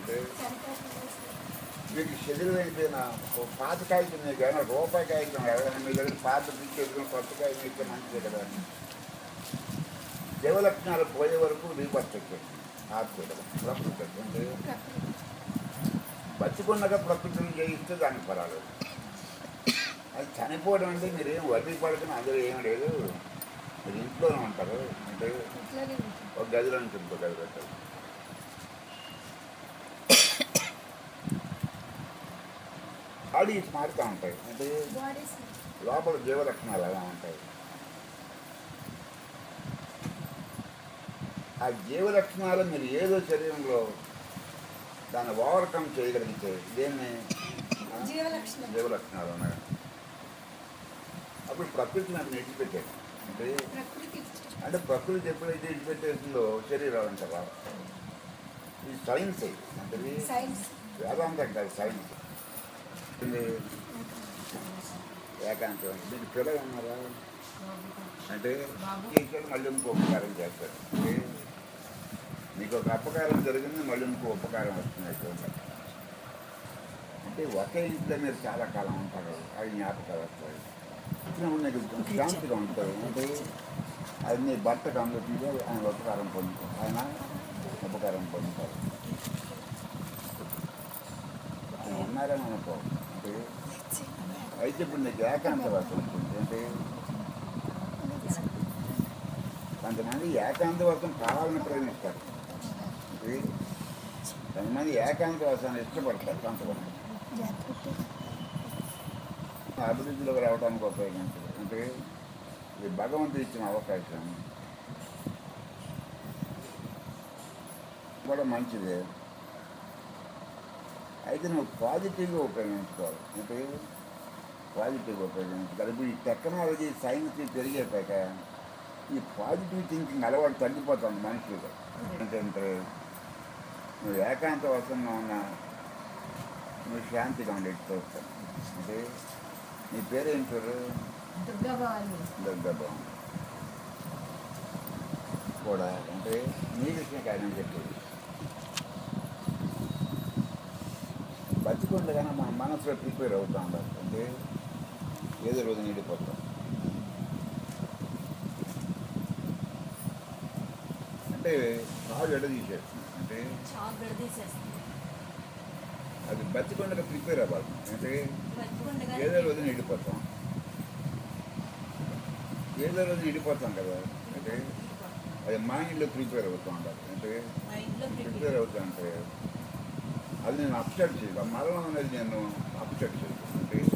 అంటే మీకు షెడ్యూల్ అయిపోయిన ఓ పాత కాగితం మీకు ఏమైనా రూపాయి కాగితం ఎవరైనా మీ దగ్గర పాత పిచ్చి ఎదుగుని కొత్త కాగితం ఇస్తే మంచిదే కదా దేవలక్షణాలు పోయే వరకు రీబర్త్ వచ్చేది ఆత్మీయ ప్రకృతి అంటే బతికున్నగా ప్రకృతిని జయిస్తే దానికి పర్వాలేదు అది చనిపోవడం అంటే మీరేం వడ్డీ పడుతున్న అందులో ఏం లేదు మీరు ఇంట్లోనే ఉంటారు అంటే ఇట్లాగే ఉంటుంది. ఒక గదిలో నుంచి ఇంకో గది పెట్టారు బాడీస్ మారుతూ ఉంటాయి అంటే బాడీస్ లోపల జీవలక్షణాలు అలా ఉంటాయి ఆ జీవలక్షణాలు మీరు ఏదో శరీరంలో దాన్ని ఓవర్కమ్ చేయగలిగితే దేన్ని ఆ, జీవలక్షణం. జీవలక్షణాలు ఉన్నాయి అప్పుడు ప్రకృతిని అతను విడిచిపెట్టాడు అంటే ప్రకృతి అంటే ప్రకృతి ఎప్పుడైతే విడిచిపెట్టేసిందో శరీరాలు అంటారా ఇది సైన్స్ ఇది అంటే ఇది సైన్స్ వేదాంతం కాదు సైన్స్ ఇది ఏకాంతం మీకు పిల్లలు ఉన్నారా అంటే చేసాడు మళ్ళీ ఇంకో ఉపకారం చేస్తాడు అంటే మీకు ఒక అపకారం జరిగింది మళ్ళీ ఇంకో ఉపకారం వస్తుంది ఎటువంటి. అంటే ఒకే ఇంట్లో మీరు చాలా కాలం ఉంటారు అవి జ్ఞాపకాలు వస్తాయి వచ్చినప్పుడు నీకు శాంతిగా ఉంటారు అంటే అది నీ భర్తకు అందుతుంది ఆయన ఉపకారం పొందుతారు ఆయన ఉపకారం పొందుతారు ఆయన ఉన్నారని అనుకో అంటే అయితే ఇప్పుడు నీకు ఏకాంతవాసం ఉంటుంది అంటే కొంతమంది ఏకాంతవాసం కావాలని ప్రేమిస్తారు అంటే కొంతమంది ఏకాంతవాసాన్ని ఇష్టపడతారు కొంతమంది అభివృద్ధిలోకి రావడానికి ఉపయోగించదు అంటే ఇది భగవంతుడు ఇచ్చిన అవకాశం కూడా మంచిదే అయితే నువ్వు పాజిటివ్గా ఉపయోగించుకోవాలి అంటే పాజిటివ్గా ఉపయోగించుకోవాలి ఇప్పుడు ఈ టెక్నాలజీ సైన్స్ పెరిగేపాక ఈ పాజిటివ్ థింకింగ్ అలవాటు తగ్గిపోతుంది మనుషులు ఏంటంటే నువ్వు ఏకాంత వసంగా ఉన్న నువ్వు శాంతిగా ఉండేది చూస్తాను అంటే నీ పేరేం పేరు దుర్గాభవాని దగ్గరబాబు కూడా అంటే నీ విషయం కాదని చెప్పేది బతికుండగానే మన మనసులో ప్రిపేర్ అవుతా ఉండాలి అంటే ఏదో రోజు నిండిపోతాం అంటే కాలు ఎడ తీసేస్తుంది అంటే చాక్ విడదీసేస్తుంది అది బతికుండగా ప్రిపేర్ అవ్వాలి అంటే బతుకుండగా ఏదో రోజు నిండిపోతాం ఏదో రోజు నిండిపోతాం కదా అంటే అది మైండ్లో ప్రిపేర్ అవుతూ ఉండాలి అంటే మైండ్లో ప్రిపేర్ ప్రిపేర్ అవుతా అంటే అది నేను అప్సెట్ చేయదు ఆ మరణం అనేది నేను అప్సెట్ చేయదు అంటే